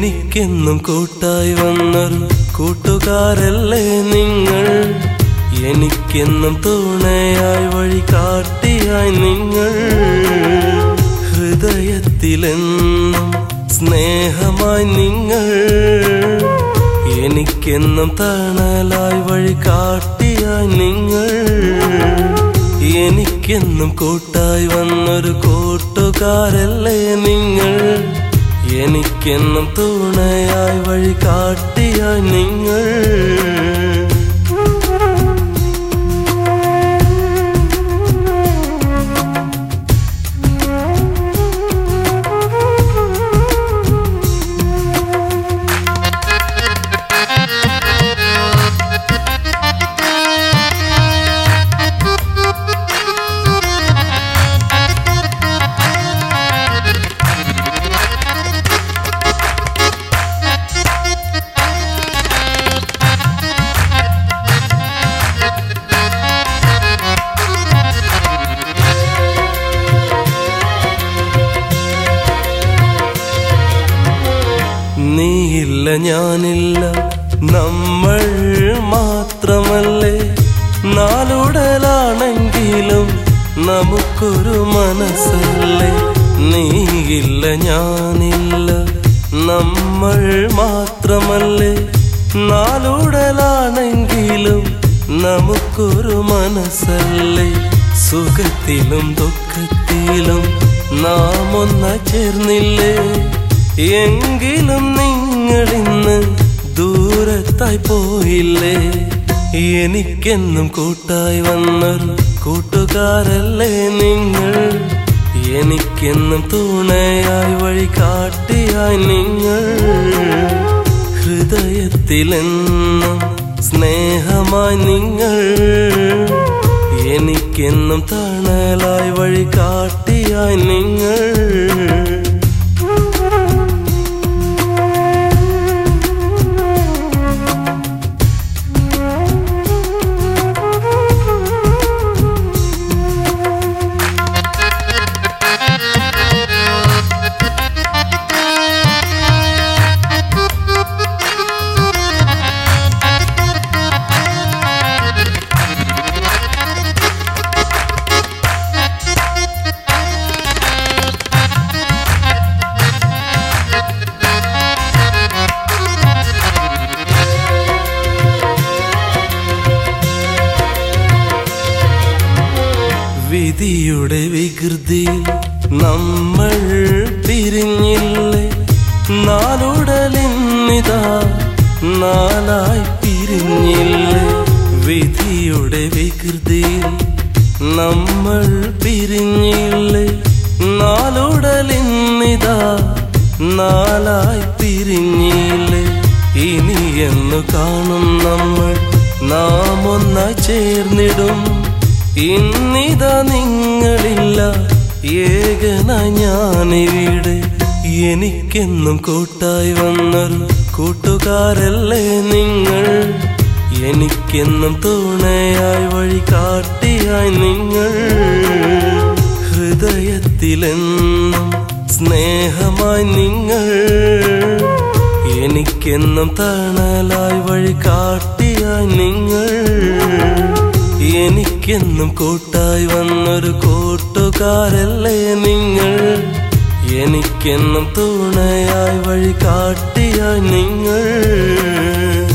എനിക്കെന്നും കൂട്ടായി വന്നൊരു കൂട്ടുകാരല്ലേ നിങ്ങൾ എനിക്കെന്നും തുണയായി വഴി കാട്ടിയായി നിങ്ങൾ ഹൃദയത്തിലെന്നും സ്നേഹമായി നിങ്ങൾ എനിക്കെന്നും തണലായി വഴി കാട്ടിയായി നിങ്ങൾ എനിക്കെന്നും കൂട്ടായി വന്നൊരു കൂട്ടുകാരല്ലേ നിങ്ങൾ എനിക്കെന്നും തുണയായി വഴി കാട്ടിയായി നിങ്ങൾ നീയില്ല ഞാനില്ല നമ്മൾ മാത്രമല്ലേ നാലുടലാണെങ്കിലും നമുക്കൊരു മനസ്സല്ലേ നീയില്ല ഞാനില്ല നമ്മൾ മാത്രമല്ലേ നാലുടലാണെങ്കിലും നമുക്കൊരു മനസ്സല്ലേ സുഖത്തിലും ദുഃഖത്തിലും നാം ഒന്ന ചേർന്നില്ലേ എങ്കിലും നിങ്ങളിന്ന് ദൂരത്തായി പോയില്ലേ എനിക്കെന്നും കൂട്ടായി വന്നൊരു കൂട്ടുകാരല്ലേ നിങ്ങൾ എനിക്കെന്നും തുണയായി വഴി കാട്ടിയായി നിങ്ങൾ ഹൃദയത്തിലെന്നും സ്നേഹമായി നിങ്ങൾ എനിക്കെന്നും തണലായി വഴി കാട്ടിയായി നിങ്ങൾ വിധിയുടെ വികൃതിയിൽ നമ്മൾ പിരിഞ്ഞില്ലേ നാലുടലിന്നിതാ നാലായി പിരിഞ്ഞില്ലേ വിധിയുടെ വികൃതിയിൽ നമ്മൾ പിരിഞ്ഞില്ലേ നാലുടലിന്നിതാ നാലായി പിരിഞ്ഞില്ലേ ഇനി എന്ന് കാണും നമ്മൾ നാം ഒന്നായി ചേർന്നിടും ഇന്നിതാ നിങ്ങളില്ല ഏകന ഞാനിവിടെ എനിക്കെന്നും കൂട്ടായി വന്നൊരു കൂട്ടുകാരല്ലേ നിങ്ങൾ എനിക്കെന്നും തുണയായി വഴി കാട്ടിയായി നിങ്ങൾ ഹൃദയത്തിലെന്നും സ്നേഹമായി നിങ്ങൾ എനിക്കെന്നും തണലായി വഴി കാട്ടിയായി നിങ്ങൾ എനിക്കെന്നും കൂട്ടായി വന്നൊരു കൂട്ടുകാരല്ലേ നിങ്ങൾ എനിക്കെന്നും തുണയായി വഴി കാട്ടിയായി നിങ്ങൾ